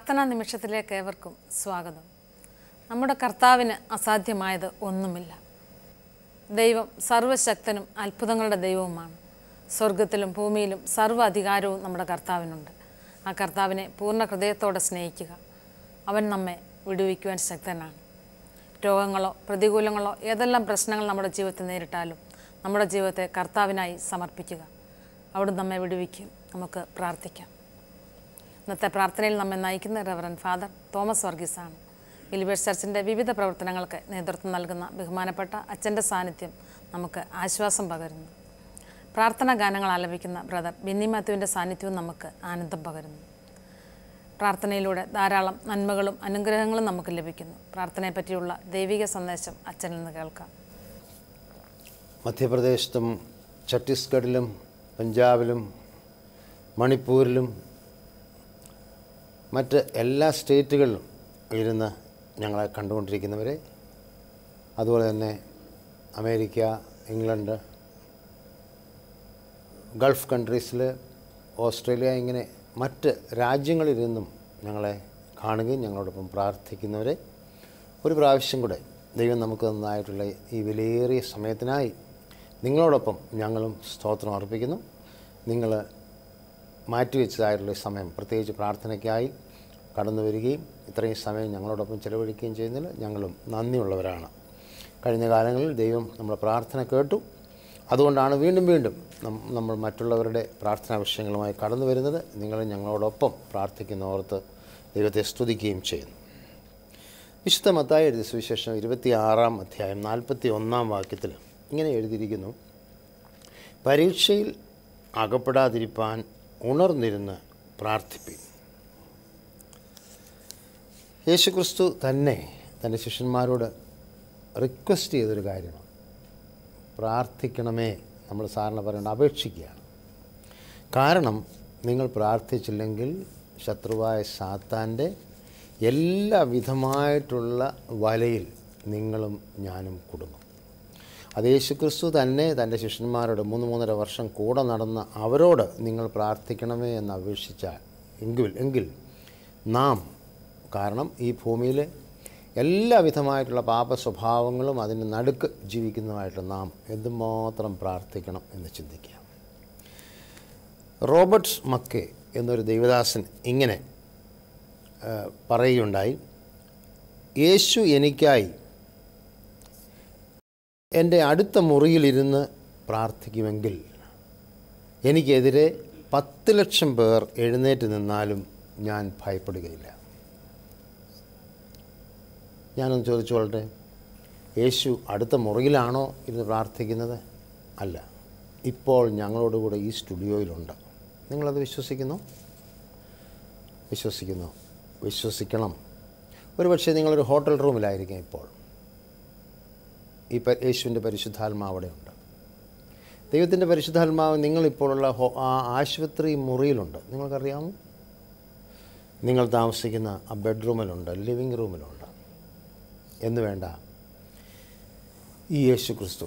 പ്രാർത്ഥനാ നിമിഷത്തിലേക്ക് ഏവർക്കും സ്വാഗതം നമ്മുടെ കർത്താവിന് അസാധ്യമായത് ഒന്നുമില്ല ദൈവം സർവശക്തനും അത്ഭുതങ്ങളുടെ ദൈവവുമാണ് സ്വർഗത്തിലും ഭൂമിയിലും സർവ്വ അധികാരവും നമ്മുടെ കർത്താവിനുണ്ട് ആ കർത്താവിനെ പൂർണ്ണ ഹൃദയത്തോടെ സ്നേഹിക്കുക അവൻ നമ്മെ വിടുവിക്കുവാൻ ശക്തനാണ് രോഗങ്ങളോ പ്രതികൂലങ്ങളോ ഏതെല്ലാം പ്രശ്നങ്ങൾ നമ്മുടെ ജീവിതത്തിൽ നേരിട്ടാലും നമ്മുടെ ജീവിതത്തെ കർത്താവിനായി സമർപ്പിക്കുക അവിടുന്ന് നമ്മെ വിടുവിക്കും നമുക്ക് പ്രാർത്ഥിക്കാം ഇന്നത്തെ പ്രാർത്ഥനയിൽ നമ്മെ നയിക്കുന്ന റവറൻ ഫാദർ തോമസ് വർഗീസാണ് ബിലിവേഴ്സ് ചർച്ചിൻ്റെ വിവിധ പ്രവർത്തനങ്ങൾക്ക് നേതൃത്വം നൽകുന്ന ബഹുമാനപ്പെട്ട അച്ഛൻ്റെ സാന്നിധ്യം നമുക്ക് ആശ്വാസം പകരുന്നു പ്രാർത്ഥനാ ഗാനങ്ങൾ ആലപിക്കുന്ന ബ്രദർ ബിന്നി മാത്യുവിൻ്റെ സാന്നിധ്യവും നമുക്ക് ആനന്ദം പകരുന്നു പ്രാർത്ഥനയിലൂടെ ധാരാളം നന്മകളും അനുഗ്രഹങ്ങളും നമുക്ക് ലഭിക്കുന്നു പ്രാർത്ഥനയെ പറ്റിയുള്ള ദൈവിക സന്ദേശം അച്ഛനിൽ നിന്ന് കേൾക്കാം മധ്യപ്രദേശത്തും ഛത്തീസ്ഗഡിലും പഞ്ചാബിലും മണിപ്പൂരിലും മറ്റ് എല്ലാ സ്റ്റേറ്റുകളിലും ഇരുന്ന് ഞങ്ങളെ കണ്ടുകൊണ്ടിരിക്കുന്നവരെ അതുപോലെ തന്നെ അമേരിക്ക ഇംഗ്ലണ്ട് ഗൾഫ് കൺട്രീസിൽ ഓസ്ട്രേലിയ ഇങ്ങനെ മറ്റ് രാജ്യങ്ങളിൽ നിന്നും ഞങ്ങളെ കാണുകയും ഞങ്ങളോടൊപ്പം പ്രാർത്ഥിക്കുന്നവരെ ഒരു പ്രാവശ്യം കൂടെ ദൈവം നമുക്ക് തന്നതായിട്ടുള്ള ഈ വിലയേറിയ സമയത്തിനായി നിങ്ങളോടൊപ്പം ഞങ്ങളും സ്തോത്രം അർപ്പിക്കുന്നു നിങ്ങൾ മാറ്റിവെച്ചതായിട്ടുള്ള ഈ സമയം പ്രത്യേകിച്ച് പ്രാർത്ഥനയ്ക്കായി കടന്നു വരികയും ഇത്രയും സമയം ഞങ്ങളോടൊപ്പം ചിലവഴിക്കുകയും ചെയ്യുന്നതിൽ ഞങ്ങളും നന്ദിയുള്ളവരാണ് കഴിഞ്ഞ കാലങ്ങളിൽ ദൈവം നമ്മുടെ പ്രാർത്ഥന കേട്ടു അതുകൊണ്ടാണ് വീണ്ടും വീണ്ടും നം- നമ്മൾ മറ്റുള്ളവരുടെ പ്രാർത്ഥനാ വിഷയങ്ങളുമായി കടന്നു വരുന്നത് നിങ്ങൾ ഞങ്ങളോടൊപ്പം പ്രാർത്ഥിക്കുന്ന ഓർത്ത് ദൈവത്തെ സ്തുതിക്കുകയും ചെയ്യുന്നു വിശുദ്ധ മത്തായി എഴുതിയ സുവിശേഷം ഇരുപത്തി ആറാം അധ്യായം നാൽപ്പത്തി ഒന്നാം വാക്യത്തിൽ ഇങ്ങനെ എഴുതിയിരിക്കുന്നു പരീക്ഷയിൽ അകപ്പെടാതിരിപ്പാൻ ഉണർന്നിരുന്ന് പ്രാർത്ഥിപ്പിൻ യേശുക്രിസ്തു തന്നെ തൻ്റെ ശിഷ്യന്മാരോട് റിക്വസ്റ്റ് ചെയ്തൊരു കാര്യമാണ് പ്രാർത്ഥിക്കണമേ നമ്മൾ സാറിന് പറയേണ്ട അപേക്ഷിക്കുകയാണ് കാരണം നിങ്ങൾ പ്രാർത്ഥിച്ചില്ലെങ്കിൽ ശത്രുവായ സാത്താൻ്റെ എല്ലാ വിധമായിട്ടുള്ള വലയിൽ നിങ്ങളും ഞാനും കുടുങ്ങും അത് യേശുക്രിസ്തു തന്നെ തൻ്റെ ശിഷ്യന്മാരോട് മൂന്ന് മൂന്നര വർഷം കൂടെ നടന്ന അവരോട് നിങ്ങൾ പ്രാർത്ഥിക്കണമേ എന്ന് അപേക്ഷിച്ചാൽ എങ്കിൽ എങ്കിൽ നാം കാരണം ഈ ഭൂമിയിലെ എല്ലാ വിധമായിട്ടുള്ള പാപ സ്വഭാവങ്ങളും അതിന് നടുക്ക് ജീവിക്കുന്നതുമായിട്ട് നാം എന്തുമാത്രം പ്രാർത്ഥിക്കണം എന്ന് ചിന്തിക്കുക റോബർട്ട്സ് മക്കെ എന്നൊരു ദൈവദാസൻ ഇങ്ങനെ ആ, പറയുകയുണ്ടായി യേശു എനിക്കായി എൻ്റെ അടുത്ത മുറിയിലിരുന്ന് പ്രാർത്ഥിക്കുമെങ്കിൽ എനിക്കെതിരെ പത്ത് ലക്ഷം പേർ എഴുന്നേറ്റ് നിന്നാലും ഞാൻ ഭയപ്പെടുകയില്ല ഞാനൊന്ന് ചോദിച്ചോളട്ടെ യേശു അടുത്ത മുറിയിലാണോ ഇരുന്ന് പ്രാർത്ഥിക്കുന്നത് അല്ല ഇപ്പോൾ ഞങ്ങളോടുകൂടെ ഈ സ്റ്റുഡിയോയിലുണ്ട് നിങ്ങളത് വിശ്വസിക്കുന്നു വിശ്വസിക്കുന്നു വിശ്വസിക്കണം ഒരു പക്ഷേ നിങ്ങളൊരു ഹോട്ടൽ റൂമിലായിരിക്കും ഇപ്പോൾ ഈ പ- യേശുവിൻ്റെ പരിശുദ്ധാത്മാവ് അവിടെയുണ്ട് ദൈവത്തിൻ്റെ പരിശുദ്ധാത്മാവ് നിങ്ങളിപ്പോഴുള്ള ഹോ ആ ആശുപത്രി മുറിയിലുണ്ട് നിങ്ങൾക്കറിയാമോ നിങ്ങൾ താമസിക്കുന്ന ആ ബെഡ്റൂമിലുണ്ട് ലിവിങ് റൂമിലുണ്ട് എന്ന് വേണ്ട ഈ യേശു ക്രിസ്തു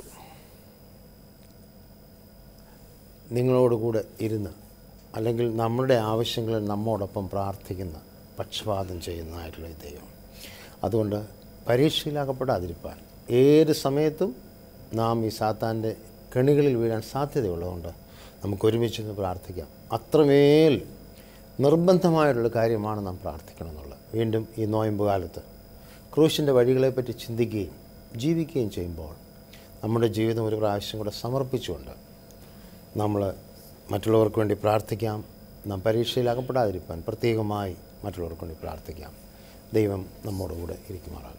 നിങ്ങളോടുകൂടെ ഇരുന്ന് അല്ലെങ്കിൽ നമ്മുടെ ആവശ്യങ്ങളിൽ നമ്മോടൊപ്പം പ്രാർത്ഥിക്കുന്ന പക്ഷപാതം ചെയ്യുന്നതായിട്ടുള്ള ഈ ദൈവം അതുകൊണ്ട് പരീക്ഷയിലാകപ്പെടാതിരിപ്പാൻ ഏത് സമയത്തും നാം ഈ സാത്താൻ്റെ കെണികളിൽ വീഴാൻ സാധ്യതയുള്ളതുകൊണ്ട് നമുക്ക് ഒരുമിച്ച് നിന്ന് പ്രാർത്ഥിക്കാം അത്രമേൽ നിർബന്ധമായിട്ടുള്ള കാര്യമാണ് നാം പ്രാർത്ഥിക്കണം എന്നുള്ളത് വീണ്ടും ഈ നോയമ്പ് കാലത്ത് ക്രൂശിൻ്റെ വഴികളെപ്പറ്റി ചിന്തിക്കുകയും ജീവിക്കുകയും ചെയ്യുമ്പോൾ നമ്മുടെ ജീവിതം ഒരു പ്രാവശ്യം കൂടെ സമർപ്പിച്ചുകൊണ്ട് നമ്മൾ മറ്റുള്ളവർക്ക് വേണ്ടി പ്രാർത്ഥിക്കാം നാം പരീക്ഷയിൽ അകപ്പെടാതിരിക്കാൻ പ്രത്യേകമായി മറ്റുള്ളവർക്ക് വേണ്ടി പ്രാർത്ഥിക്കാം ദൈവം നമ്മോടുകൂടെ ഇരിക്കുമാറാകട്ടെ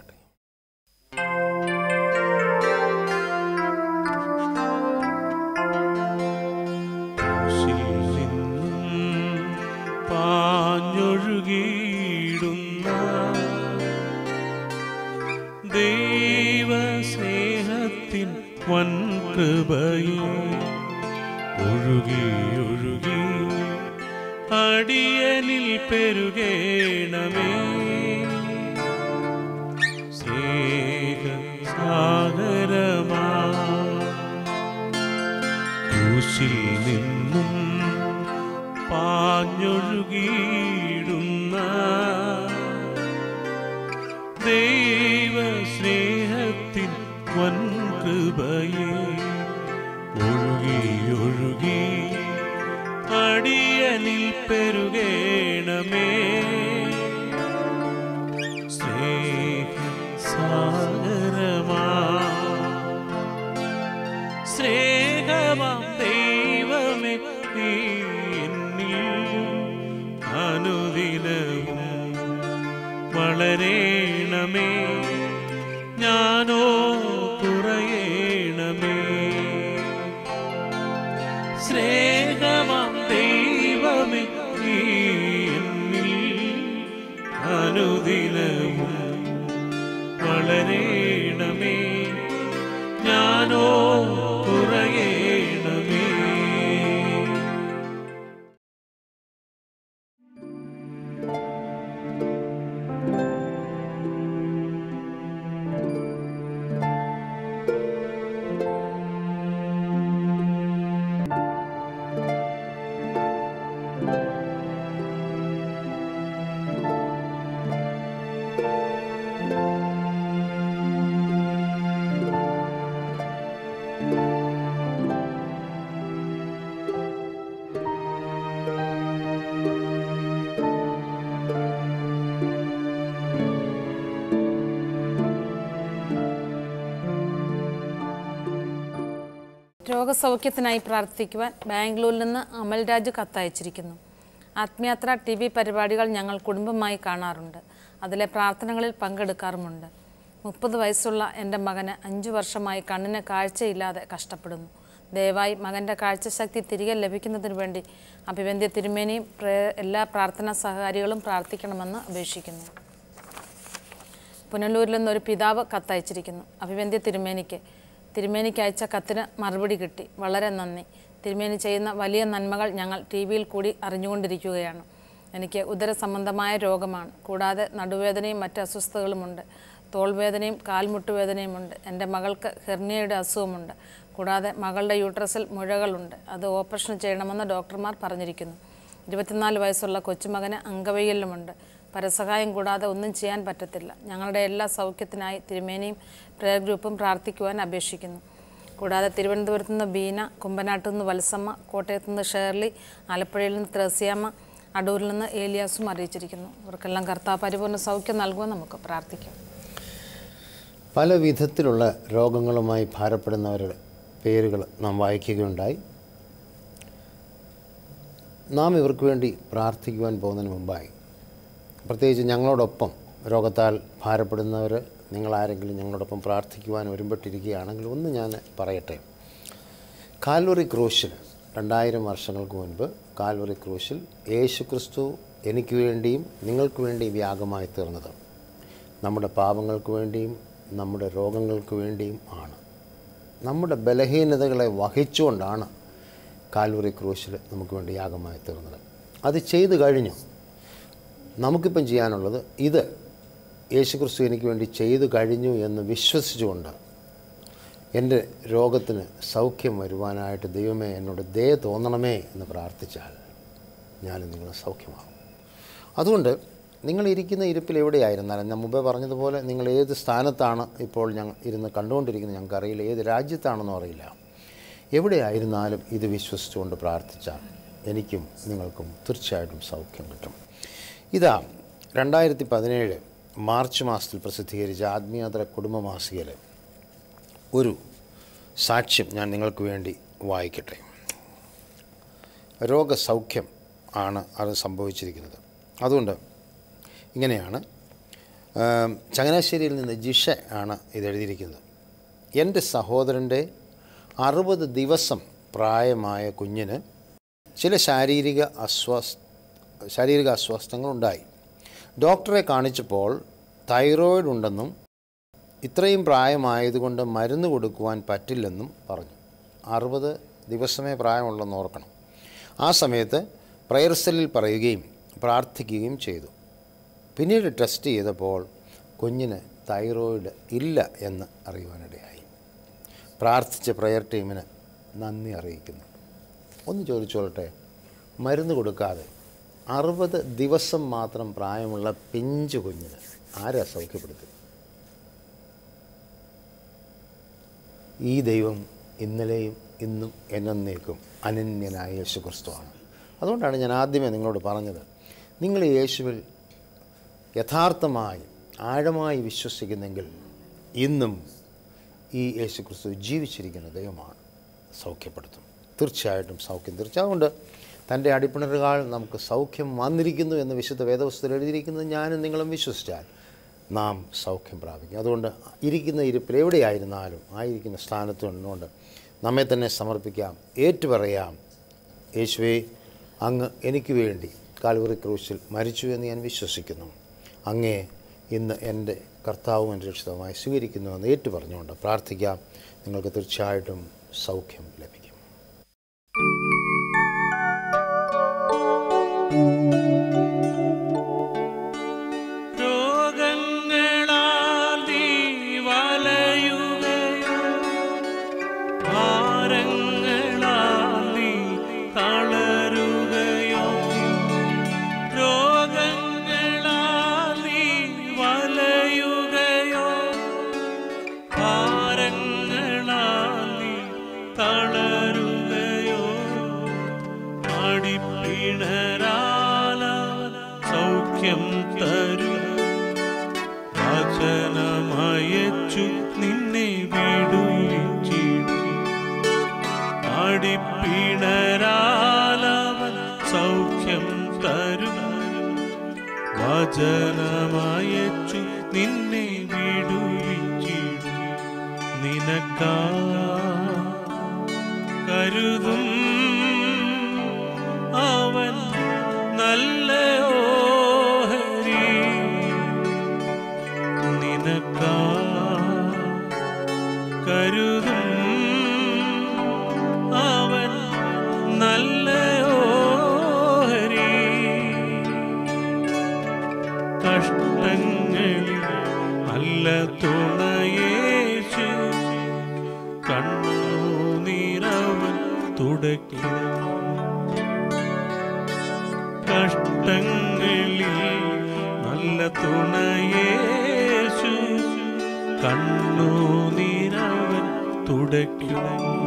ക്രൂശിൽ നിന്നും പാഞ്ഞൊഴുകിയിടുന്ന ദൈവസ്നേഹത്തിൻ വൻകൃപയെ ഒഴുകി ഒഴുകി അടിയനിൽ പെരുകേണമേ സ്നേഹ സാഗരമാ ക്രൂശിൽ നിന്നും പാഞ്ഞൊഴുകിയിടുന്ന വൻ കൃപയെ ഒഴുകി ഒഴുകി അടിയനിൽ പെരുകേണമേ സ്നേഹ സാഗരമാ സ്നേഹമാം ദൈവമേ നീ എന്നിൽ അനുദിനവും വളരേണമേ ഞാനോ കുറയേണമേ സ്നേഹമാം ദൈവമേ നീ എന്നിൽ അനുദിനവും വളരേണമേ ഞാനോ കുറയേണമേ രോഗസൗഖ്യത്തിനായി പ്രാർത്ഥിക്കുവാൻ ബാംഗ്ലൂരിൽ നിന്ന് അമൽരാജ് കത്തയച്ചിരിക്കുന്നു ആത്മയാത്ര ടി വി പരിപാടികൾ ഞങ്ങൾ കുടുംബമായി കാണാറുണ്ട് അതിലെ പ്രാർത്ഥനകളിൽ പങ്കെടുക്കാറുമുണ്ട് മുപ്പത് വയസ്സുള്ള എൻ്റെ മകന് അഞ്ചു വർഷമായി കണ്ണിന് കാഴ്ചയില്ലാതെ കഷ്ടപ്പെടുന്നു ദയവായി മകൻ്റെ കാഴ്ചശക്തി തിരികെ ലഭിക്കുന്നതിന് വേണ്ടി അഭിവന്ദ്യ തിരുമേനിയും പ്രേ- എല്ലാ പ്രാർത്ഥനാ സഹകാരികളും പ്രാർത്ഥിക്കണമെന്ന് അപേക്ഷിക്കുന്നു പുനലൂരിൽ നിന്ന് ഒരു പിതാവ് കത്തയച്ചിരിക്കുന്നു അഭിവന്ദ്യ തിരുമേനിക്ക് തിരുമേനിക്ക് അയച്ച കത്തിന് മറുപടി കിട്ടി വളരെ നന്ദി തിരുമേനി ചെയ്യുന്ന വലിയ നന്മകൾ ഞങ്ങൾ ടി വിയിൽ കൂടി അറിഞ്ഞുകൊണ്ടിരിക്കുകയാണ് എനിക്ക് ഉദര സംബന്ധമായ രോഗമാണ് കൂടാതെ നടുവേദനയും മറ്റ് അസ്വസ്ഥതകളുമുണ്ട് തോൾവേദനയും കാൽമുട്ടുവേദനയുമുണ്ട് എൻ്റെ മകൾക്ക് ഹെർണിയയുടെ അസുഖമുണ്ട് കൂടാതെ മകളുടെ യൂട്രസിൽ മുഴകളുണ്ട് അത് ഓപ്പറേഷൻ ചെയ്യണമെന്ന് ഡോക്ടർമാർ പറഞ്ഞിരിക്കുന്നു ഇരുപത്തിനാല് വയസ്സുള്ള കൊച്ചുമകന് അംഗവൈകല്യമുണ്ട് പരസഹായം കൂടാതെ ഒന്നും ചെയ്യാൻ പറ്റത്തില്ല ഞങ്ങളുടെ എല്ലാ സൗഖ്യത്തിനായി തിരുമേനിയും പ്രേയർ ഗ്രൂപ്പും പ്രാർത്ഥിക്കുവാൻ അപേക്ഷിക്കുന്നു കൂടാതെ തിരുവനന്തപുരത്ത് നിന്ന് ബീന കുമ്പനാട്ടിൽ നിന്ന് വത്സമ്മ കോട്ടയത്ത് നിന്ന് ഷേർലി ആലപ്പുഴയിൽ നിന്ന് ത്രേസ്യാമ്മ അടൂരിൽ നിന്ന് ഏലിയാസും അറിയിച്ചിരിക്കുന്നു ഇവർക്കെല്ലാം കർത്താവ് പരിപൂർണ്ണ സൗഖ്യം നൽകുവാൻ നമുക്ക് പ്രാർത്ഥിക്കാം പല വിധത്തിലുള്ള രോഗങ്ങളുമായി ഭാരപ്പെടുന്നവരുടെ പേരുകൾ നാം വായിക്കുകയുണ്ടായി നാം ഇവർക്ക് വേണ്ടി പ്രാർത്ഥിക്കുവാൻ പോകുന്നതിന് മുമ്പായി പ്രത്യേകിച്ച് ഞങ്ങളോടൊപ്പം രോഗത്താൽ ഭാരപ്പെടുന്നവർ നിങ്ങളാരെങ്കിലും ഞങ്ങളോടൊപ്പം പ്രാർത്ഥിക്കുവാൻ ഒരുമ്പെട്ടിരിക്കുകയാണെങ്കിൽ ഒന്ന് ഞാൻ പറയട്ടെ കാൽവറി ക്രൂശിൽ രണ്ടായിരം വർഷങ്ങൾക്ക് മുൻപ് കാൽവറി ക്രൂശിൽ യേശു ക്രിസ്തു എനിക്ക് വേണ്ടിയും നിങ്ങൾക്ക് വേണ്ടിയും യാഗമായി തീർന്നത് നമ്മുടെ പാപങ്ങൾക്ക് വേണ്ടിയും നമ്മുടെ രോഗങ്ങൾക്ക് വേണ്ടിയും ആണ് നമ്മുടെ ബലഹീനതകളെ വഹിച്ചുകൊണ്ടാണ് കാൽവറി ക്രൂശിൽ നമുക്ക് വേണ്ടി യാഗമായി തീർന്നത് അത് ചെയ്തു കഴിഞ്ഞു നമുക്കിപ്പം ചെയ്യാനുള്ളത് ഇത് യേശുക്രിസ്തു എനിക്ക് വേണ്ടി ചെയ്തു കഴിഞ്ഞു എന്ന് വിശ്വസിച്ചുകൊണ്ട് എൻ്റെ രോഗത്തിന് സൗഖ്യം വരുവാനായിട്ട് ദൈവമേ എന്നോട് ദയ തോന്നണമേ എന്ന് പ്രാർത്ഥിച്ചാൽ ഞാൻ നിങ്ങൾ സൗഖ്യമാകും അതുകൊണ്ട് നിങ്ങൾ ഇരിക്കുന്ന ഇരിപ്പിൽ എവിടെയായിരുന്നാലും ഞാൻ മുമ്പേ പറഞ്ഞതുപോലെ നിങ്ങൾ ഏത് സ്ഥാനത്താണ് ഇപ്പോൾ ഞങ്ങൾ ഇരുന്ന് കണ്ടുകൊണ്ടിരിക്കുന്നത് ഞങ്ങൾക്കറിയില്ല ഏത് രാജ്യത്താണെന്നും അറിയില്ല എവിടെയായിരുന്നാലും ഇത് വിശ്വസിച്ചുകൊണ്ട് പ്രാർത്ഥിച്ചാൽ എനിക്കും നിങ്ങൾക്കും തീർച്ചയായിട്ടും സൗഖ്യം കിട്ടും ഇതാ രണ്ടായിരത്തി പതിനേഴ് മാർച്ച് മാസത്തിൽ പ്രസിദ്ധീകരിച്ച ആത്മീയതര കുടുംബ മാസികയിൽ ഒരു സാക്ഷ്യം ഞാൻ നിങ്ങൾക്ക് വേണ്ടി വായിക്കട്ടെ രോഗസൗഖ്യം ആണ് അത് സംഭവിച്ചിരിക്കുന്നത് അതുകൊണ്ട് ഇങ്ങനെയാണ് ആം, ചങ്ങനാശ്ശേരിയിൽ നിന്ന് ജിഷ ആണ് ഇത് എഴുതിയിരിക്കുന്നത് എൻ്റെ സഹോദരൻ്റെ അറുപത് ദിവസം പ്രായമായ കുഞ്ഞിന് ചില ശാരീരിക അസ്വസ് ശാരീരിക അസ്വസ്ഥങ്ങളുണ്ടായി ഡോക്ടറെ കാണിച്ചപ്പോൾ തൈറോയിഡ് ഉണ്ടെന്നും ഇത്രയും പ്രായമായതുകൊണ്ട് മരുന്ന് കൊടുക്കുവാൻ പറ്റില്ലെന്നും പറഞ്ഞു അറുപത് ദിവസമേ പ്രായമുള്ളെന്ന് ഓർക്കണം ആ സമയത്ത് പ്രയർ സെല്ലിൽ പറയുകയും പ്രാർത്ഥിക്കുകയും ചെയ്തു പിന്നീട് ടെസ്റ്റ് ചെയ്തപ്പോൾ കുഞ്ഞിന് തൈറോയിഡ് ഇല്ല എന്ന് അറിയുവാനിടയായി പ്രാർത്ഥിച്ച പ്രയർ ടീമിന് നന്ദി അറിയിക്കുന്നു ഒന്ന് ചോദിച്ചോളട്ടെ മരുന്ന് കൊടുക്കാതെ അറുപത് ദിവസം മാത്രം പ്രായമുള്ള പിഞ്ചു കുഞ്ഞിന് ആരാ സൗഖ്യപ്പെടുത്തുക ഈ ദൈവം ഇന്നലെയും ഇന്നും എന്നേക്കും അനന്യനായ യേശു ക്രിസ്തുവാണ് അതുകൊണ്ടാണ് ഞാൻ ആദ്യമേ നിങ്ങളോട് പറഞ്ഞത് നിങ്ങൾ യേശുവിൽ യഥാർത്ഥമായി ആഴമായി വിശ്വസിക്കുന്നെങ്കിൽ ഇന്നും ഈ യേശു ക്രിസ്തു ജീവിച്ചിരിക്കുന്ന ദൈവമാണ് സൗഖ്യപ്പെടുത്തും തീർച്ചയായിട്ടും സൗഖ്യം തീർച്ചയായും അതുകൊണ്ട് തൻ്റെ അടിപ്പിണറുകാൾ നമുക്ക് സൗഖ്യം വന്നിരിക്കുന്നു എന്ന് വിശുദ്ധ വേദവസ്തുത്തിൽ എഴുതിയിരിക്കുന്നത് ഞാനും നിങ്ങളും വിശ്വസിച്ചാൽ നാം സൗഖ്യം പ്രാപിക്കും അതുകൊണ്ട് ഇരിക്കുന്ന ഇരിപ്പിൽ എവിടെയായിരുന്നാലും ആയിരിക്കുന്ന സ്ഥാനത്ത് നിന്നുകൊണ്ട് നമ്മെ തന്നെ സമർപ്പിക്കാം ഏറ്റുപറയാം യേശുവേ അങ്ങ് എനിക്ക് വേണ്ടി കാൽവറി ക്രൂശിൽ മരിച്ചു എന്ന് ഞാൻ വിശ്വസിക്കുന്നു അങ്ങേ ഇന്ന് എൻ്റെ കർത്താവും എൻ്റെ രക്ഷിതവുമായി സ്വീകരിക്കുന്നുവെന്ന് ഏറ്റു പറഞ്ഞുകൊണ്ട് പ്രാർത്ഥിക്കാം നിങ്ങൾക്ക് തീർച്ചയായിട്ടും സൗഖ്യം ലഭിക്കും രോഗങ്ങളാൽ നീ വലയുകയോ ഭാരങ്ങളാൽ നീ തളരുകയോ രോഗങ്ങളാൽ നീ വലയുകയോ ഭാരങ്ങളാൽ നീ തളരുകയോ അടിപ്പിണരാല സൗഖ്യം തരും വചനമയച്ചു നിന്നെ വിടുവിച്ചിടും അടിപ്പിണരാലവൻ സൗഖ്യം തരും വചനമയച്ചു നിന്നെ വിടുവിച്ചിടും നിനക്കാ കരുതും അവൻ നല്ല ഓഹരി നിനക്കാ കരുതും അവൻ നല്ല ഓഹരി കഷ്ടങ്ങളിൽ നല്ല തുണയേശു കണ്ണു നീരവൻ തുടയ്ക്കും കഷ്ടങ്ങളിൽ നല്ല തുണയേശു കണ്ണു നീരവൻ തുടയ്ക്കും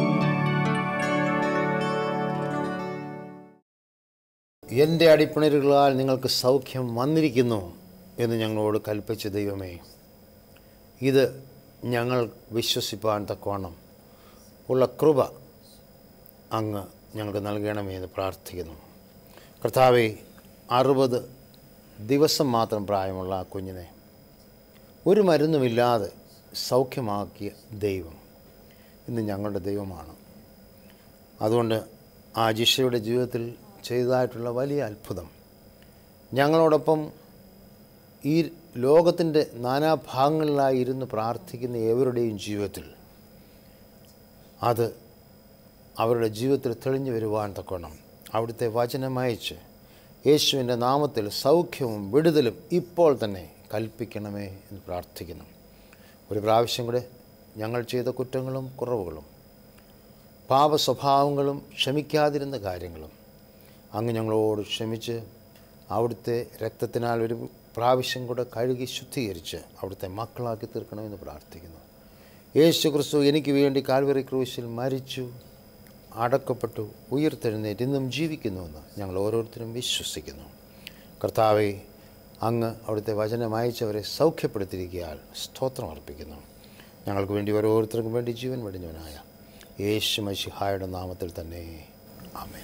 എൻ്റെ അടിപ്പിണരുകളാൽ നിങ്ങൾക്ക് സൗഖ്യം വന്നിരിക്കുന്നു എന്ന് ഞങ്ങളോട് കൽപ്പിച്ച ദൈവമേ ഇത് ഞങ്ങൾ വിശ്വസിപ്പാൻ തക്കവണ്ണം ഉള്ള കൃപ അങ്ങ് ഞങ്ങൾക്ക് നൽകണമേ എന്ന് പ്രാർത്ഥിക്കുന്നു കർത്താവെ അറുപത് ദിവസം മാത്രം പ്രായമുള്ള ആ കുഞ്ഞിനെ ഒരു മരുന്നുമില്ലാതെ സൗഖ്യമാക്കിയ ദൈവം ഇന്ന് ഞങ്ങളുടെ ദൈവമാണ് അതുകൊണ്ട് ആ ജിഷയുടെ ജീവിതത്തിൽ ചെയ്തതായിട്ടുള്ള വലിയ അത്ഭുതം ഞങ്ങളോടൊപ്പം ഈ ലോകത്തിൻ്റെ നാനാഭാഗങ്ങളിലായി ഇരുന്ന് പ്രാർത്ഥിക്കുന്ന ഏവരുടെയും ജീവിതത്തിൽ അത് അവരുടെ ജീവിതത്തിൽ തെളിഞ്ഞു വരുവാൻ തക്കോണം അവിടുത്തെ വചനമയച്ച് യേശുവിൻ്റെ നാമത്തിൽ സൗഖ്യവും വിടുതലും ഇപ്പോൾ തന്നെ കൽപ്പിക്കണമേ എന്ന് പ്രാർത്ഥിക്കുന്നു ഒരു പ്രാവശ്യം കൂടെ ഞങ്ങൾ ചെയ്ത കുറ്റങ്ങളും കുറവുകളും പാപ സ്വഭാവങ്ങളും ക്ഷമിക്കാതിരുന്ന കാര്യങ്ങളും അങ്ങ് ഞങ്ങളോട് ക്ഷമിച്ച് അവിടുത്തെ രക്തത്തിനാൽ ഒരു പ്രാവശ്യം കൂടെ കഴുകി ശുദ്ധീകരിച്ച് അവിടുത്തെ മക്കളാക്കി തീർക്കണമെന്ന് പ്രാർത്ഥിക്കുന്നു യേശു ക്രിസ്തു എനിക്ക് വേണ്ടി കാൽവറി ക്രൂശിൽ മരിച്ചു അടക്കപ്പെട്ടു ഉയർത്തെഴുന്നേറ്റ് ഇന്നും ജീവിക്കുന്നുവെന്ന് ഞങ്ങൾ ഓരോരുത്തരും വിശ്വസിക്കുന്നു കർത്താവെ അങ്ങ് അവിടുത്തെ വചനം അയച്ചവരെ സൗഖ്യപ്പെടുത്തിയിരിക്കാൻ സ്തോത്രം അർപ്പിക്കുന്നു ഞങ്ങൾക്ക് വേണ്ടി ഓരോരുത്തർക്കും വേണ്ടി ജീവൻ വെടിഞ്ഞവനായ യേശു മഷിഹായുടെ നാമത്തിൽ തന്നെ ആമേൻ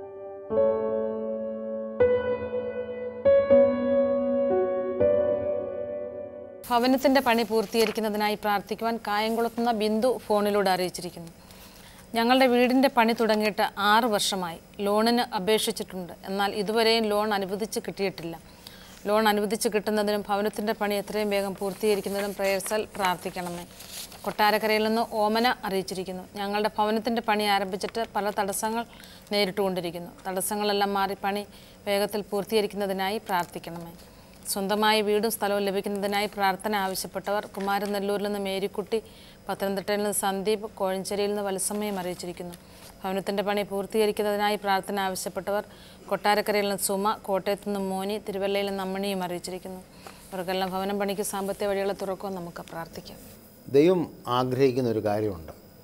ഭവനത്തിൻ്റെ പണി പൂർത്തീകരിക്കുന്നതിനായി പ്രാർത്ഥിക്കുവാൻ കായംകുളത്തുനിന്ന ബിന്ദു ഫോണിലൂടെ അറിയിച്ചിരിക്കുന്നു ഞങ്ങളുടെ വീടിൻ്റെ പണി തുടങ്ങിയിട്ട് ആറ് വർഷമായി ലോണിന് അപേക്ഷിച്ചിട്ടുണ്ട് എന്നാൽ ഇതുവരെയും ലോൺ അനുവദിച്ച് കിട്ടിയിട്ടില്ല ലോൺ അനുവദിച്ച് കിട്ടുന്നതിനും ഭവനത്തിൻ്റെ പണി എത്രയും വേഗം പൂർത്തീകരിക്കുന്നതിനും പ്രേയർസൽ പ്രാർത്ഥിക്കണമേ കൊട്ടാരക്കരയിൽ നിന്ന് ഓമന അറിയിച്ചിരിക്കുന്നു ഞങ്ങളുടെ ഭവനത്തിൻ്റെ പണി ആരംഭിച്ചിട്ട് പല തടസ്സങ്ങൾ നേരിട്ടുകൊണ്ടിരിക്കുന്നു തടസ്സങ്ങളെല്ലാം മാറി പണി വേഗത്തിൽ പൂർത്തീകരിക്കുന്നതിനായി പ്രാർത്ഥിക്കണമേ സ്വന്തമായി വീടും സ്ഥലവും ലഭിക്കുന്നതിനായി പ്രാർത്ഥന ആവശ്യപ്പെട്ടവർ കുമാരനെല്ലൂരിൽ നിന്ന് മേരിക്കുട്ടി പത്തനംതിട്ടയിൽ നിന്ന് സന്ദീപ് കോഴഞ്ചേരിയിൽ നിന്ന് വത്സമയം അറിയിച്ചിരിക്കുന്നു ഭവനത്തിൻ്റെ പണി പൂർത്തീകരിക്കുന്നതിനായി പ്രാർത്ഥന ആവശ്യപ്പെട്ടവർ കൊട്ടാരക്കരയിൽ നിന്ന് സുമ കോട്ടയത്ത് നിന്ന് മോനി തിരുവല്ലയിൽ നിന്ന് അമ്മണിയും അറിയിച്ചിരിക്കുന്നു ഇവർക്കെല്ലാം ഭവനം പണിക്ക് സാമ്പത്തിക വഴികളെ തുറക്കുവാൻ നമുക്ക് പ്രാർത്ഥിക്കാം ദൈവം ആഗ്രഹിക്കുന്ന ഒരു കാര്യമുണ്ട്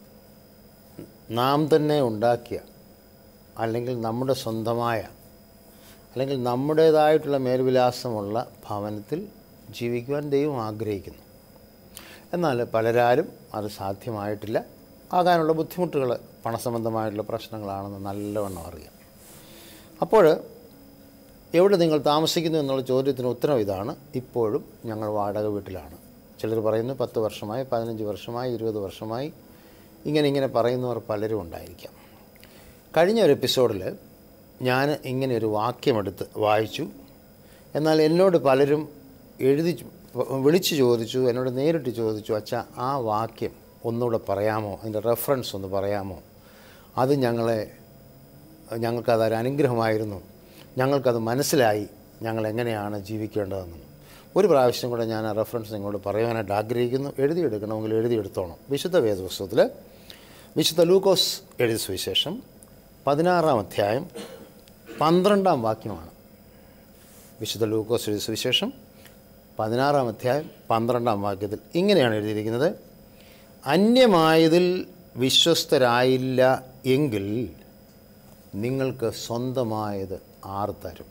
നാം തന്നെ ഉണ്ടാക്കിയ അല്ലെങ്കിൽ നമ്മുടെ സ്വന്തമായ അല്ലെങ്കിൽ നമ്മുടേതായിട്ടുള്ള മേൽവിലാസമുള്ള ഭവനത്തിൽ ജീവിക്കുവാൻ ദൈവം ആഗ്രഹിക്കുന്നു എന്നാൽ പലരാരും അത് സാധ്യമായിട്ടില്ല ആകാനുള്ള ബുദ്ധിമുട്ടുകൾ പണസംബന്ധമായിട്ടുള്ള പ്രശ്നങ്ങളാണെന്ന് നല്ലവണ്ണം അറിയാം അപ്പോൾ എവിടെ നിങ്ങൾ താമസിക്കുന്നു എന്നുള്ള ചോദ്യത്തിന് ഉത്തരം ഇതാണ് ഇപ്പോഴും ഞങ്ങൾ വാടക വീട്ടിലാണ് ചിലർ പറയുന്നു പത്ത് വർഷമായി പതിനഞ്ച് വർഷമായി ഇരുപത് വർഷമായി ഇങ്ങനെ ഇങ്ങനെ പറയുന്നവർ പലരും ഉണ്ടായിരിക്കാം കഴിഞ്ഞ ഒരു എപ്പിസോഡിൽ ഞാൻ ഇങ്ങനെ ഒരു വാക്യമെടുത്ത് വായിച്ചു എന്നാൽ എന്നോട് പലരും എഴുതി വിളിച്ചു ചോദിച്ചു എന്നോട് നേരിട്ട് ചോദിച്ചു അച്ഛാ ആ വാക്യം ഒന്നുകൂടെ പറയാമോ അതിൻ്റെ റെഫറൻസ് ഒന്ന് പറയാമോ അത് ഞങ്ങളെ ഞങ്ങൾക്കതൊരു അനുഗ്രഹമായിരുന്നു ഞങ്ങൾക്കത് മനസ്സിലായി ഞങ്ങൾ എങ്ങനെയാണ് ജീവിക്കേണ്ടതെന്നും ഒരു പ്രാവശ്യം കൂടെ ഞാൻ ആ റെഫറൻസ് നിങ്ങളോട് പറയാനായിട്ട് ആഗ്രഹിക്കുന്നു എഴുതിയെടുക്കണമെങ്കിൽ എഴുതിയെടുത്തോണം വിശുദ്ധ വേദപുസ്തകത്തിൽ വിശുദ്ധ ലൂക്കോസ് എഴുതിയ സുവിശേഷം പതിനാറാം അധ്യായം പന്ത്രണ്ടാം വാക്യമാണ് വിശുദ്ധ ലൂക്കോസ് എഴുതിയ സുവിശേഷം പതിനാറാം അധ്യായം പന്ത്രണ്ടാം വാക്യത്തിൽ ഇങ്ങനെയാണ് എഴുതിയിരിക്കുന്നത് അന്യമായതിൽ വിശ്വസ്തരായില്ല എങ്കിൽ നിങ്ങൾക്ക് സ്വന്തമായത് ആർ തരും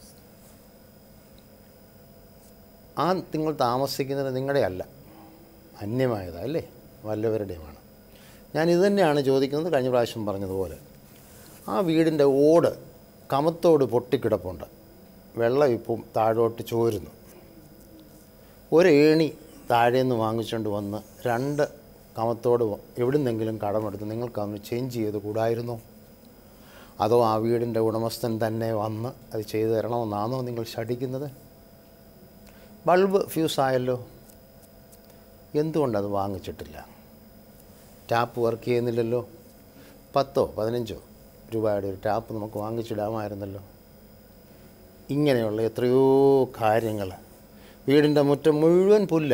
ആ നിങ്ങൾ താമസിക്കുന്നത് നിങ്ങളുടെ അല്ല അന്യമായതാണ് അല്ലേ വല്ലവരുടെയുമാണ് ഞാൻ ഇത് തന്നെയാണ് ചോദിക്കുന്നത് കഴിഞ്ഞ പ്രാവശ്യം പറഞ്ഞതുപോലെ ആ വീടിൻ്റെ ഓട് കമത്തോട് പൊട്ടിക്കിടപ്പുണ്ട് വെള്ളം ഇപ്പം താഴോട്ട് ചോരുന്നു ഒരു ഏണി താഴേന്ന് വാങ്ങിച്ചുകൊണ്ട് വന്ന് രണ്ട് കമത്തോട് എവിടുന്നെങ്കിലും കടമെടുത്ത് നിങ്ങൾക്കതൊന്ന് ചേഞ്ച് ചെയ്ത് കൂടായിരുന്നോ അതോ ആ വീടിൻ്റെ ഉടമസ്ഥൻ തന്നെ വന്ന് അത് ചെയ്തു തരണമെന്നാണോ നിങ്ങൾ ശഠിക്കുന്നത് ബൾബ് ഫ്യൂസായല്ലോ എന്തുകൊണ്ടത് വാങ്ങിച്ചിട്ടില്ല ടാപ്പ് വർക്ക് ചെയ്യുന്നില്ലല്ലോ പത്തോ പതിനഞ്ചോ രൂപയുടെ ഒരു ടാപ്പ് നമുക്ക് വാങ്ങിച്ചിടാമായിരുന്നല്ലോ ഇങ്ങനെയുള്ള എത്രയോ കാര്യങ്ങൾ വീടിൻ്റെ മുറ്റം മുഴുവൻ പുല്ല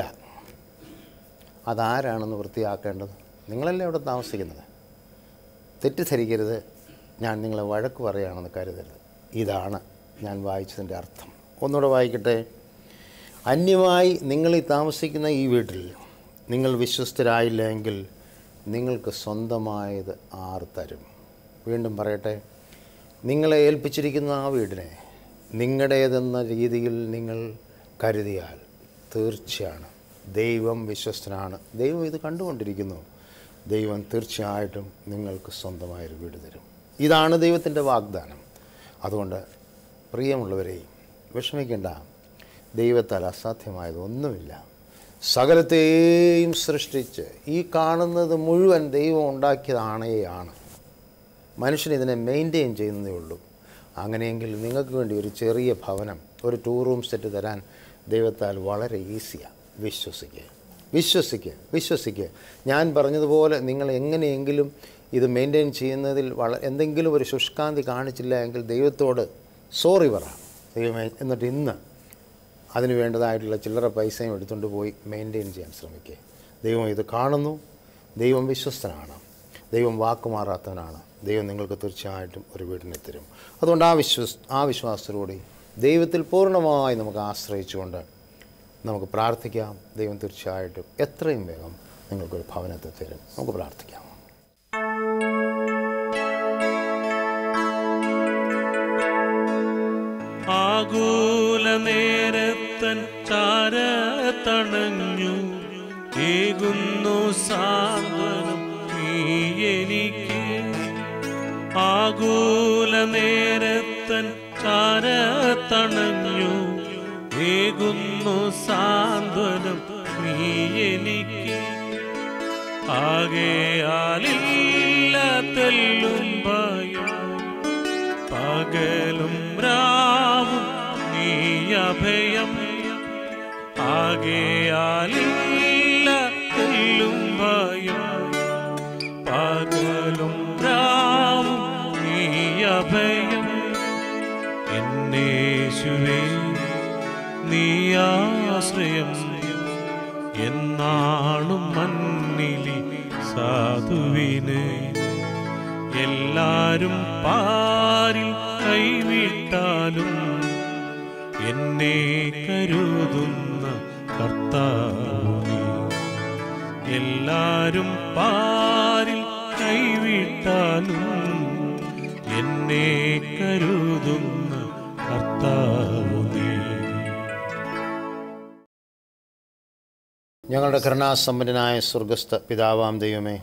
അതാരാണെന്ന് വൃത്തിയാക്കേണ്ടത് നിങ്ങളല്ലേ അവിടെ താമസിക്കുന്നത് തെറ്റിദ്ധരിക്കരുത് ഞാൻ നിങ്ങളെ വഴക്ക് പറയുകയാണെന്ന് കരുതരുത് ഇതാണ് ഞാൻ വായിച്ചതിൻ്റെ അർത്ഥം ഒന്നുകൂടെ വായിക്കട്ടെ അന്യമായി നിങ്ങൾ ഈ താമസിക്കുന്ന ഈ വീട്ടിൽ നിങ്ങൾ വിശ്വസ്തരായില്ല എങ്കിൽ നിങ്ങൾക്ക് സ്വന്തമായത് ആർ തരും വീണ്ടും പറയട്ടെ നിങ്ങളെ ഏൽപ്പിച്ചിരിക്കുന്ന ആ വീടിനെ നിങ്ങളുടേതെന്ന രീതിയിൽ നിങ്ങൾ കരുതിയാൽ തീർച്ചയാണ് ദൈവം വിശ്വസ്തനാണ് ദൈവം ഇത് കണ്ടുകൊണ്ടിരിക്കുന്നു ദൈവം തീർച്ചയായിട്ടും നിങ്ങൾക്ക് സ്വന്തമായൊരു വീട് തരും ഇതാണ് ദൈവത്തിൻ്റെ വാഗ്ദാനം അതുകൊണ്ട് പ്രിയമുള്ളവരെയും വിഷമിക്കേണ്ട ദൈവത്താൽ അസാധ്യമായത് ഒന്നുമില്ല സകലത്തെയും സൃഷ്ടിച്ച് ഈ കാണുന്നത് മുഴുവൻ ദൈവം ഉണ്ടാക്കിയതാണേയാണ് മനുഷ്യൻ ഇതിനെ മെയിൻറ്റെയിൻ ചെയ്യുന്നതേ ഉള്ളൂ അങ്ങനെയെങ്കിൽ നിങ്ങൾക്ക് വേണ്ടി ഒരു ചെറിയ ഭവനം ഒരു ടൂ റൂം സെറ്റ് തരാൻ ദൈവത്താൽ വളരെ ഈസിയാണ് വിശ്വസിക്കുക വിശ്വസിക്കുക വിശ്വസിക്കുക ഞാൻ പറഞ്ഞതുപോലെ നിങ്ങൾ എങ്ങനെയെങ്കിലും ഇത് മെയിൻറ്റെയിൻ ചെയ്യുന്നതിൽ വള എന്തെങ്കിലും ഒരു ശുഷ്കാന്തി കാണിച്ചില്ല എങ്കിൽ ദൈവത്തോട് സോറി പറ ദൈവമേ എന്നിട്ട് ഇന്ന് അതിന് വേണ്ടതായിട്ടുള്ള ചില്ലറ പൈസയും എടുത്തുകൊണ്ട് പോയി മെയിൻറ്റെയിൻ ചെയ്യാൻ ശ്രമിക്കുക ദൈവം ഇത് കാണുന്നു ദൈവം വിശ്വസ്തനാണ് ദൈവം വാക്കുമാറാത്തവനാണ് ദൈവം നിങ്ങൾക്ക് തീർച്ചയായിട്ടും ഒരു വീടിനെ തരും അതുകൊണ്ട് ആ വിശ്വസ് ആ വിശ്വാസത്തിലൂടെ ദൈവത്തിൽ പൂർണ്ണമായി നമുക്ക് ആശ്രയിച്ചുകൊണ്ട് നമുക്ക് പ്രാർത്ഥിക്കാം ദൈവം തീർച്ചയായിട്ടും എത്രയും വേഗം നിങ്ങൾക്കൊരു ഭവനത്തെ തരും നമുക്ക് പ്രാർത്ഥിക്കാം ആകൂല നേരത്തൻ ചാരത്തണഞ്ഞു ഏകുന്നു സാന്ത്വനം നീ എനിക്ക് ആകൂല നേരത്തൻ ചാരത്തണഞ്ഞു ഏകുന്നു സാന്ത്വനം നീ എനിക്ക് ആകെയാലില്ല തെല്ലും ഭയം പകലും രാവും നീ അഭയം ആകെയാലില്ല തെല്ലും ഭയം പകലും രാവും നീ അഭയം എന്നേശുവേ നീ ആശ്രയം എന്നാളും മണ്ണിലി സാധുവിന് എല്ലാരും പാരിൽ കൈവിട്ടാലും എന്നെ കരുതുന്ന കർത്താവ് നീ. എല്ലാരും പാരിൽ കൈവിട്ടാലും എന്നെ കരുതുന്ന കർത്താവ് നീ ഞങ്ങളുടെ കരുണാസമ്പന്നനായ സ്വർഗസ്ഥ പിതാവാം ദൈവമേ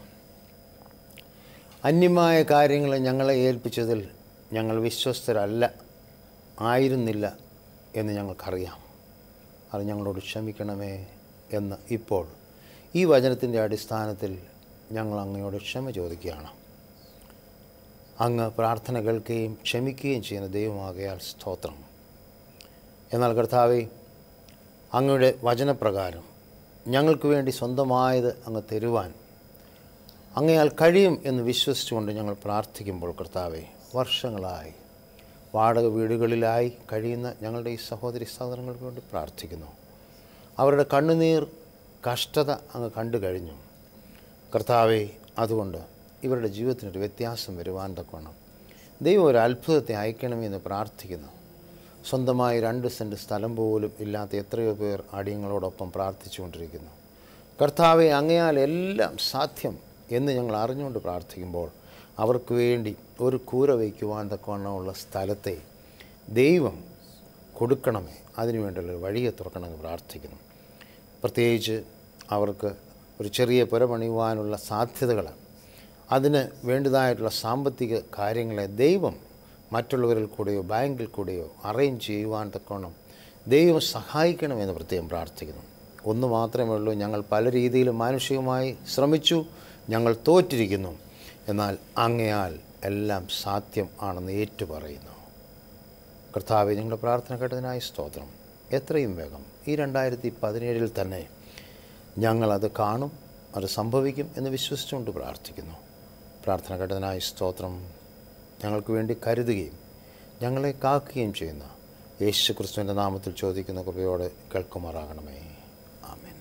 അന്യമായ കാര്യങ്ങൾ ഞങ്ങളെ ഏൽപ്പിച്ചതിൽ ഞങ്ങൾ വിശ്വസ്തരല്ല ആയിരുന്നില്ല എന്ന് ഞങ്ങൾക്കറിയാം അത് ഞങ്ങളോട് ക്ഷമിക്കണമേ എന്ന് ഇപ്പോൾ ഈ വചനത്തിൻ്റെ അടിസ്ഥാനത്തിൽ ഞങ്ങൾ അങ്ങയോട് ക്ഷമ ചോദിക്കുകയാണ് അങ്ങ് പ്രാർത്ഥന കേൾക്കുകയും ക്ഷമിക്കുകയും ചെയ്യുന്ന ദൈവമാകയാൽ സ്തോത്രം എന്നാൽ കർത്താവെ അങ്ങയുടെ വചനപ്രകാരം ഞങ്ങൾക്ക് വേണ്ടി സ്വന്തമായത് അങ്ങ് തരുവാൻ അങ്ങയാൽ കഴിയും എന്ന് വിശ്വസിച്ചുകൊണ്ട് ഞങ്ങൾ പ്രാർത്ഥിക്കുമ്പോൾ കർത്താവെ വർഷങ്ങളായി വാടക വീടുകളിലായി കഴിയുന്ന ഞങ്ങളുടെ ഈ സഹോദരി സഹോദരങ്ങൾക്ക് വേണ്ടി പ്രാർത്ഥിക്കുന്നു അവരുടെ കണ്ണുനീർ കഷ്ടത അങ്ങ് കണ്ടു കഴിഞ്ഞു കർത്താവെ അതുകൊണ്ട് ഇവരുടെ ജീവിതത്തിനൊരു വ്യത്യാസം വരുവാൻ തക്കവണ്ണം ദൈവം ഒരു അത്ഭുതത്തെ അയക്കണമെന്ന് പ്രാർത്ഥിക്കുന്നു സ്വന്തമായി രണ്ട് സെൻറ്റ് സ്ഥലം പോലും ഇല്ലാത്ത എത്രയോ പേർ അടിയങ്ങളോടൊപ്പം പ്രാർത്ഥിച്ചുകൊണ്ടിരിക്കുന്നു കർത്താവെ അങ്ങയാൽ എല്ലാം സാധ്യം എന്ന് ഞങ്ങൾ അറിഞ്ഞുകൊണ്ട് പ്രാർത്ഥിക്കുമ്പോൾ അവർക്ക് വേണ്ടി ഒരു കൂര വയ്ക്കുവാൻ തക്കവണ്ണമുള്ള സ്ഥലത്തെ ദൈവം കൊടുക്കണമേ അതിനുവേണ്ടിയുള്ള ഒരു വഴിയെ തുറക്കണമെന്ന് പ്രാർത്ഥിക്കുന്നു പ്രത്യേകിച്ച് അവർക്ക് ഒരു ചെറിയ പുര പണിയുവാനുള്ള സാധ്യതകൾ അതിന് വേണ്ടതായിട്ടുള്ള സാമ്പത്തിക കാര്യങ്ങളെ ദൈവം മറ്റുള്ളവരിൽ കൂടെയോ ബാങ്കിൽ കൂടെയോ അറേഞ്ച് ചെയ്യുവാൻ തക്കോണം ദൈവം സഹായിക്കണമെന്ന് പ്രത്യേകം പ്രാർത്ഥിക്കുന്നു ഒന്ന് മാത്രമേ ഉള്ളൂ ഞങ്ങൾ പല രീതിയിലും മാനുഷികമായി ശ്രമിച്ചു ഞങ്ങൾ തോറ്റിരിക്കുന്നു എന്നാൽ അങ്ങയാൽ എല്ലാം സാധ്യം ആണെന്ന് ഏറ്റുപറയുന്നു കർത്താവെ ഞങ്ങളുടെ പ്രാർത്ഥന കേട്ടതിനായി സ്തോത്രം എത്രയും വേഗം ഈ രണ്ടായിരത്തി പതിനേഴിൽ തന്നെ ഞങ്ങളത് കാണും അത് സംഭവിക്കും എന്ന് വിശ്വസിച്ചുകൊണ്ട് പ്രാർത്ഥിക്കുന്നു പ്രാർത്ഥന കേട്ടതിനായി സ്തോത്രം ഞങ്ങൾക്ക് വേണ്ടി കരുതുകയും ഞങ്ങളെ കാക്കുകയും ചെയ്യുന്ന യേശു ക്രിസ്തുവിൻ്റെ നാമത്തിൽ ചോദിക്കുന്ന കൃപയോടെ കേൾക്കുമാറാകണമേ ആമേൻ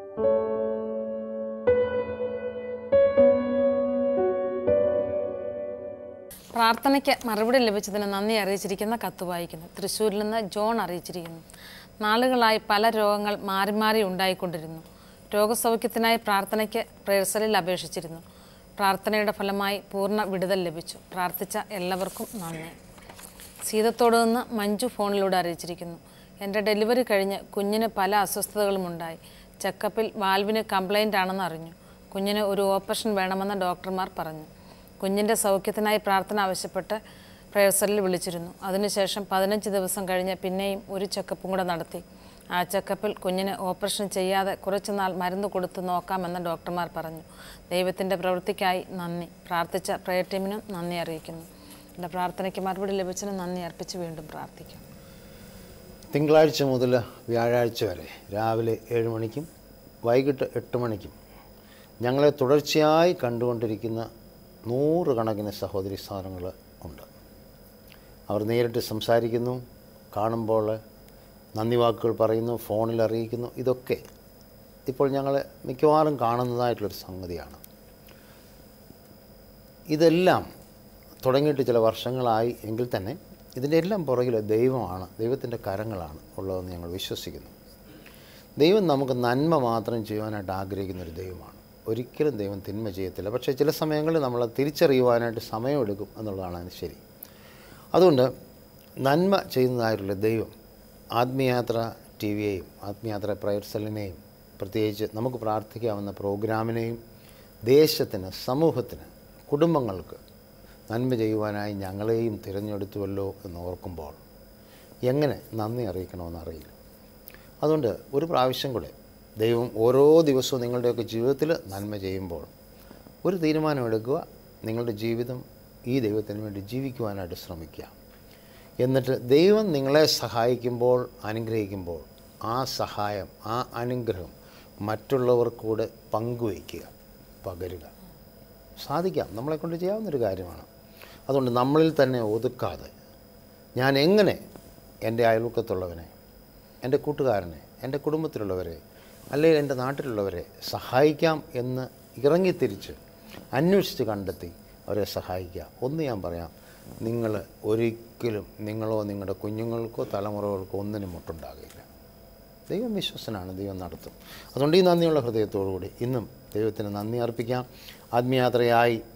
പ്രാർത്ഥനയ്ക്ക് മറുപടി ലഭിച്ചതിന് നന്ദി അറിയിച്ചിരിക്കുന്ന കത്ത് വായിക്കുന്നു തൃശ്ശൂരിൽ നിന്ന് ജോൺ അറിയിച്ചിരിക്കുന്നു നാളുകളായി പല രോഗങ്ങൾ മാറി മാറി ഉണ്ടായിക്കൊണ്ടിരുന്നു രോഗസൗഖ്യത്തിനായി പ്രാർത്ഥനയ്ക്ക് പ്രേഴ്സലിൽ അപേക്ഷിച്ചിരുന്നു പ്രാർത്ഥനയുടെ ഫലമായി പൂർണ്ണ വിടുതൽ ലഭിച്ചു പ്രാർത്ഥിച്ച എല്ലാവർക്കും നന്ദി സീതത്തോട് നിന്ന് മഞ്ജു ഫോണിലൂടെ അറിയിച്ചിരിക്കുന്നു എൻ്റെ ഡെലിവറി കഴിഞ്ഞ് കുഞ്ഞിന് പല അസ്വസ്ഥതകളും ഉണ്ടായി ചെക്കപ്പിൽ വാൽവിന് കംപ്ലൈൻ്റ് ആണെന്ന് അറിഞ്ഞു കുഞ്ഞിന് ഒരു ഓപ്പറേഷൻ വേണമെന്ന് ഡോക്ടർമാർ പറഞ്ഞു കുഞ്ഞിൻ്റെ സൗഖ്യത്തിനായി പ്രാർത്ഥന ആവശ്യപ്പെട്ട് പ്രേഴ്സറിൽ വിളിച്ചിരുന്നു അതിനുശേഷം പതിനഞ്ച് ദിവസം കഴിഞ്ഞ് പിന്നെയും ഒരു ചെക്കപ്പും കൂടെ നടത്തി ആ ചെക്കപ്പിൽ കുഞ്ഞിന് ഓപ്പറേഷൻ ചെയ്യാതെ കുറച്ചുനാൾ മരുന്ന് കൊടുത്ത് നോക്കാമെന്ന് ഡോക്ടർമാർ പറഞ്ഞു ദൈവത്തിൻ്റെ പ്രവൃത്തിക്കായി നന്ദി പ്രാർത്ഥിച്ച പ്രയർ ടീമിനും നന്ദി അറിയിക്കുന്നു എൻ്റെ പ്രാർത്ഥനയ്ക്ക് മറുപടി ലഭിച്ചതിന് നന്ദി അർപ്പിച്ച് വീണ്ടും പ്രാർത്ഥിക്കും തിങ്കളാഴ്ച മുതൽ വ്യാഴാഴ്ച വരെ രാവിലെ ഏഴ് മണിക്കും വൈകിട്ട് എട്ട് മണിക്കും ഞങ്ങളെ തുടർച്ചയായി കണ്ടുകൊണ്ടിരിക്കുന്ന നൂറുകണക്കിന് സഹോദരി സ്ഥാനങ്ങൾ ഉണ്ട് അവർ നേരിട്ട് സംസാരിക്കുന്നു കാണുമ്പോൾ നന്ദി വാക്കുകൾ പറയുന്നു ഫോണിൽ അറിയിക്കുന്നു ഇതൊക്കെ ഇപ്പോൾ ഞങ്ങൾ മിക്കവാറും കാണുന്നതായിട്ടുള്ളൊരു സംഗതിയാണ് ഇതെല്ലാം തുടങ്ങിയിട്ട് ചില വർഷങ്ങളായി എങ്കിൽ തന്നെ ഇതിൻ്റെ എല്ലാം പുറകിൽ ദൈവമാണ് ദൈവത്തിൻ്റെ കരങ്ങളാണ് ഉള്ളതെന്ന് ഞങ്ങൾ വിശ്വസിക്കുന്നു ദൈവം നമുക്ക് നന്മ മാത്രം ചെയ്യുവാനായിട്ട് ആഗ്രഹിക്കുന്ന ഒരു ദൈവമാണ് ഒരിക്കലും ദൈവം തിന്മ ചെയ്യത്തില്ല പക്ഷേ ചില സമയങ്ങളിൽ നമ്മൾ തിരിച്ചറിയുവാനായിട്ട് സമയമെടുക്കും എന്നുള്ളതാണ് അതിന് ശരി അതുകൊണ്ട് നന്മ ചെയ്യുന്നതായിട്ടുള്ള ദൈവം ആത്മീയാത്ര ടി വിയെയും ആത്മീയാത്ര പ്രയർ സെല്ലിനെയും പ്രത്യേകിച്ച് നമുക്ക് പ്രാർത്ഥിക്കാവുന്ന പ്രോഗ്രാമിനെയും ദേശത്തിന് സമൂഹത്തിന് കുടുംബങ്ങൾക്ക് നന്മ ചെയ്യുവാനായി ഞങ്ങളെയും തിരഞ്ഞെടുത്തുവല്ലോ എന്ന് ഓർക്കുമ്പോൾ എങ്ങനെ നന്ദി അറിയിക്കണമെന്ന് അറിയില്ല അതുകൊണ്ട് ഒരു പ്രാവശ്യം കൂടെ ദൈവം ഓരോ ദിവസവും നിങ്ങളുടെയൊക്കെ ജീവിതത്തിൽ നന്മ ചെയ്യുമ്പോൾ ഒരു തീരുമാനമെടുക്കുക നിങ്ങളുടെ ജീവിതം ഈ ദൈവത്തിന് വേണ്ടി ജീവിക്കുവാനായിട്ട് ശ്രമിക്കുക എന്നിട്ട് ദൈവം നിങ്ങളെ സഹായിക്കുമ്പോൾ അനുഗ്രഹിക്കുമ്പോൾ ആ സഹായം ആ അനുഗ്രഹം മറ്റുള്ളവർക്കൂടെ പങ്കുവയ്ക്കുക പകരുക സാധിക്കാം നമ്മളെക്കൊണ്ട് ചെയ്യാവുന്നൊരു കാര്യമാണ് അതുകൊണ്ട് നമ്മളിൽ തന്നെ ഒതുക്കാതെ ഞാൻ എങ്ങനെ എൻ്റെ അയൽവക്കത്തുള്ളവനെ എൻ്റെ കൂട്ടുകാരനെ എൻ്റെ കുടുംബത്തിലുള്ളവരെ അല്ലെങ്കിൽ എൻ്റെ നാട്ടിലുള്ളവരെ സഹായിക്കാം എന്ന് ഇറങ്ങിത്തിരിച്ച് അന്വേഷിച്ച് കണ്ടെത്തി അവരെ സഹായിക്കുക ഒന്ന് ഞാൻ പറയാം നിങ്ങൾ ഒരിക്കലും നിങ്ങളോ നിങ്ങളുടെ കുഞ്ഞുങ്ങൾക്കോ തലമുറകൾക്കോ ഒന്നിനും മുട്ടുണ്ടാകില്ല ദൈവം വിശ്വസനാണ് ദൈവം നടത്തും അതുകൊണ്ട് ഈ നന്ദിയുള്ള ഹൃദയത്തോടുകൂടി ഇന്നും ദൈവത്തിന് നന്ദി അർപ്പിക്കാം ആത്മീയാത്രയായി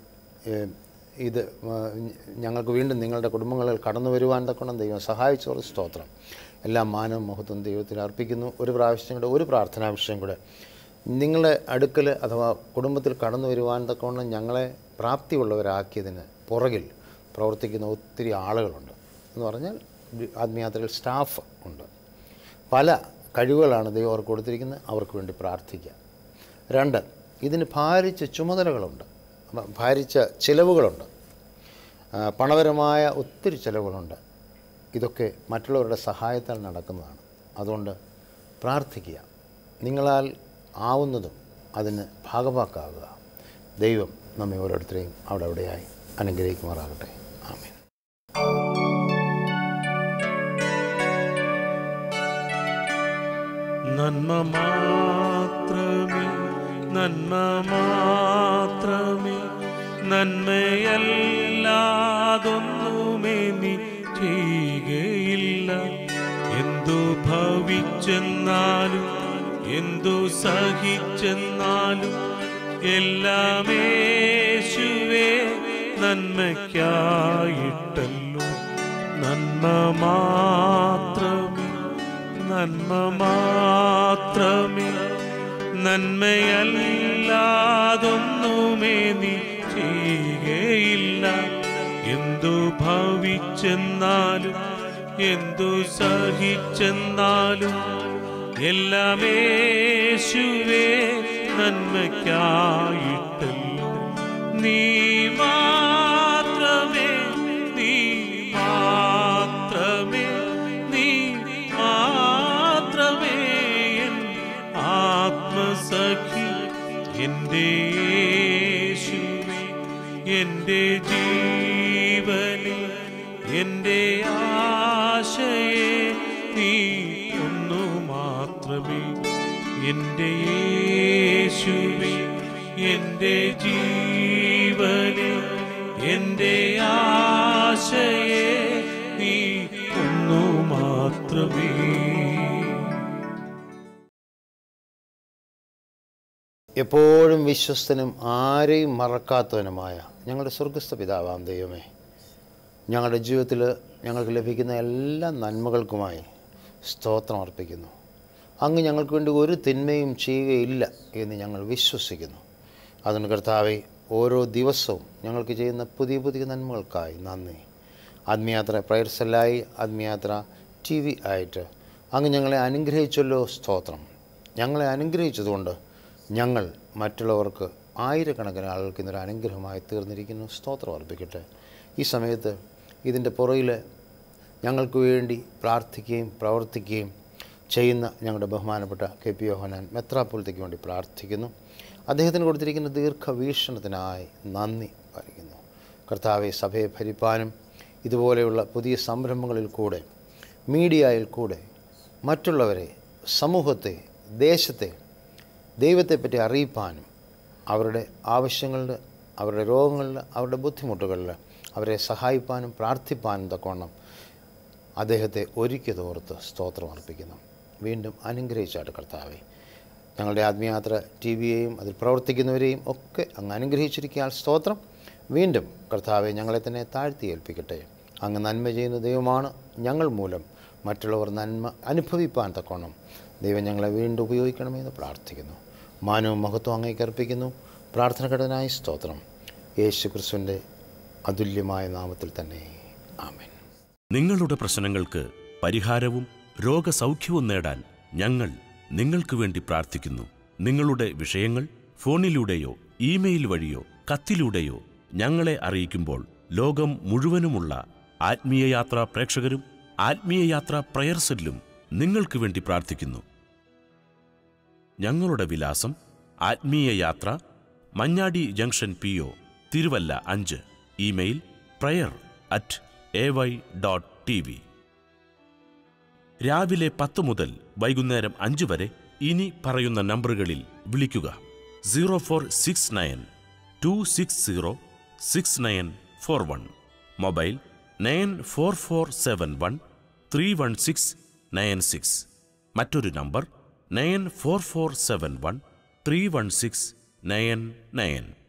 ഏഹ്, ഇത് ആ, ഞങ്ങൾക്ക് വീണ്ടും നിങ്ങളുടെ കുടുംബങ്ങളിൽ കടന്നു വരുവാൻ തക്കണം ദൈവം സഹായിച്ചവർ സ്തോത്രം എല്ലാ മാനവും മഹത്വം ദൈവത്തിൽ അർപ്പിക്കുന്നു ഒരു പ്രാവശ്യം കൂടെ ഒരു പ്രാർത്ഥനാ വിഷയം കൂടെ നിങ്ങളുടെ അടുക്കൽ അഥവാ കുടുംബത്തിൽ കടന്നു വരുവാൻ തക്കവണ്ണം ഞങ്ങളെ പ്രാപ്തിയുള്ളവരാക്കിയതിന് പുറകിൽ പ്രവർത്തിക്കുന്ന ഒത്തിരി ആളുകളുണ്ട് എന്ന് പറഞ്ഞാൽ ആത്മീയാത്രയിൽ സ്റ്റാഫ് ഉണ്ട് പല കഴിവുകളാണ് ദൈവം അവർക്ക് കൊടുത്തിരിക്കുന്നത് അവർക്ക് വേണ്ടി പ്രാർത്ഥിക്കുക രണ്ട് ഇതിന് ഭാരിച്ച ചുമതലകളുണ്ട് ഭ- ഭാരിച്ച ചിലവുകളുണ്ട് ആ, പണപരമായ ഒത്തിരി ചിലവുകളുണ്ട് ഇതൊക്കെ മറ്റുള്ളവരുടെ സഹായത്താൽ നടക്കുന്നതാണ് അതുകൊണ്ട് പ്രാർത്ഥിക്കുക നിങ്ങളാൽ ആവുന്നതും അതിന് ഭാഗവാക്കാവുക ദൈവം നമ്മെ ഓരോരുത്തരെയും അവിടെ അവിടെയായി അനുഗ്രഹിക്കുമാറാകട്ടെ ആമേൻ നന്മ മാത്രമേ നന്മ മാത്രമേ നന്മയല്ലാതൊന്നുമേ നീ ചെയ്യുകയില്ല എന്തു ഭവിച്ചെന്നാലും എന്തു സഹിച്ചെന്നാലും എല്ലാം യേശുവേ നന്മയ്ക്കായിട്ടല്ലോ നന്മ മാത്രമേ നന്മ മാത്രമേ നന്മയല്ലാതൊന്നുമേ നീ ചെയ്യുകയില്ല എന്തു ഭവിച്ചെന്നാലും എന്തു സഹിച്ചെന്നാലും എല്ലാം യേശുവേ നന്മയ്ക്കായിട്ടല്ലോ നീ മാത്രമേ നീ മാത്രമേ നീ മാത്രമേ എൻ ആത്മസഖി എൻ്റെ യേശുവേ എൻ്റെ ജീവനെ എൻ്റെ ആശയെ നീ ഒന്നു മാത്രമേ എൻ്റെ യേശുവേ എൻ്റെ ജീവനെ എൻ്റെ ആശയെ നീ ഒന്നു മാത്രമേ എപ്പോഴും വിശ്വസ്തനും ആരെയും മറക്കാത്തവനുമായ ഞങ്ങളുടെ സ്വർഗസ്ഥ പിതാവാം ദൈവമേ ഞങ്ങളുടെ ജീവിതത്തിൽ ഞങ്ങൾക്ക് ലഭിക്കുന്ന എല്ലാ നന്മകൾക്കുമായി സ്തോത്രം അർപ്പിക്കുന്നു അങ്ങ് ഞങ്ങൾക്ക് വേണ്ടി ഒരു തിന്മയും ചെയ്യുകയില്ല എന്ന് ഞങ്ങൾ വിശ്വസിക്കുന്നു അതിന് കർത്താവെ ഓരോ ദിവസവും ഞങ്ങൾക്ക് ചെയ്യുന്ന പുതിയ പുതിയ നന്മകൾക്കായി നന്ദി ആത്മയാത്ര പ്രയർസെല്ലായി ആത്മയാത്ര ടി വി ആയിട്ട് അങ്ങ് ഞങ്ങളെ അനുഗ്രഹിച്ചല്ലോ സ്തോത്രം ഞങ്ങളെ അനുഗ്രഹിച്ചതുകൊണ്ട് ഞങ്ങൾ മറ്റുള്ളവർക്ക് ആയിരക്കണക്കിന് ആളുകൾക്ക് ഇന്നൊരു അനുഗ്രഹമായി തീർന്നിരിക്കുന്നു സ്തോത്രം അർപ്പിക്കട്ടെ ഈ സമയത്ത് ഇതിൻ്റെ പുറകിൽ ഞങ്ങൾക്ക് വേണ്ടി പ്രാർത്ഥിക്കുകയും പ്രവർത്തിക്കുകയും ചെയ്യുന്ന ഞങ്ങളുടെ ബഹുമാനപ്പെട്ട കെ പി യോഹനാൻ മെത്രാപ്പൊലത്തേക്ക് വേണ്ടി പ്രാർത്ഥിക്കുന്നു അദ്ദേഹത്തിന് കൊടുത്തിരിക്കുന്ന ദീർഘവീക്ഷണത്തിനായി നന്ദി പാലിക്കുന്നു കർത്താവെ സഭയെ ഭരിപ്പാനും ഇതുപോലെയുള്ള പുതിയ സംരംഭങ്ങളിൽ കൂടെ മീഡിയയിൽ കൂടെ മറ്റുള്ളവരെ സമൂഹത്തെ ദേശത്തെ ദൈവത്തെപ്പറ്റി അറിയിപ്പാനും അവരുടെ ആവശ്യങ്ങളിൽ അവരുടെ രോഗങ്ങളിൽ അവരുടെ ബുദ്ധിമുട്ടുകളിൽ അവരെ സഹായിപ്പാനും പ്രാർത്ഥിപ്പാനും തക്കവണ്ണം അദ്ദേഹത്തെ ഒരുക്കിയതോർത്ത് സ്തോത്രം അർപ്പിക്കുന്നു വീണ്ടും അനുഗ്രഹിച്ചാട്ട് കർത്താവെ ഞങ്ങളുടെ ആത്മയാത്ര ടി വിയെയും അതിൽ പ്രവർത്തിക്കുന്നവരെയും ഒക്കെ അങ്ങ് അനുഗ്രഹിച്ചിരിക്കാൻ സ്തോത്രം വീണ്ടും കർത്താവെ ഞങ്ങളെ തന്നെ താഴ്ത്തി ഏൽപ്പിക്കട്ടെ അങ്ങ് നന്മ ചെയ്യുന്ന ദൈവമാണ് ഞങ്ങൾ മൂലം മറ്റുള്ളവർ നന്മ അനുഭവിപ്പാൻ തക്കോണം ദൈവം ഞങ്ങളെ വീണ്ടും ഉപയോഗിക്കണമെന്ന് പ്രാർത്ഥിക്കുന്നു മാനവും മഹത്വം അങ്ങേക്ക് അർപ്പിക്കുന്നു പ്രാർത്ഥനഘടനായി സ്തോത്രം യേശു ക്രിസ്തുവിൻ്റെ അതുല്യമായ നാമത്തിൽ തന്നെ ആമേൻ നിങ്ങളുടെ പ്രശ്നങ്ങൾക്ക് പരിഹാരവും രോഗസൗഖ്യവും നേടാൻ ഞങ്ങൾ നിങ്ങൾക്ക് വേണ്ടി പ്രാർത്ഥിക്കുന്നു നിങ്ങളുടെ വിഷയങ്ങൾ ഫോണിലൂടെയോ ഇമെയിൽ വഴിയോ കത്തിലൂടെയോ ഞങ്ങളെ അറിയിക്കുമ്പോൾ ലോകം മുഴുവനുമുള്ള ആത്മീയ യാത്രാ പ്രേക്ഷകരും ആത്മീയ യാത്രാ പ്രയർസെല്ലും നിങ്ങൾക്ക് വേണ്ടി പ്രാർത്ഥിക്കുന്നു ഞങ്ങളുടെ വിലാസം Athmeeya Yathra Manjadi junction P O Thiruvalla അഞ്ച് email prayer at A Y dot T V രാവിലെ പത്ത് മുതൽ വൈകുന്നേരം അഞ്ച് വരെ ഇനി പറയുന്ന നമ്പറുകളിൽ വിളിക്കുക zero four six nine two six zero six nine four one mobile nine four four seven one three one six nine six മറ്റൊരു number nine four four seven one three one six nine nine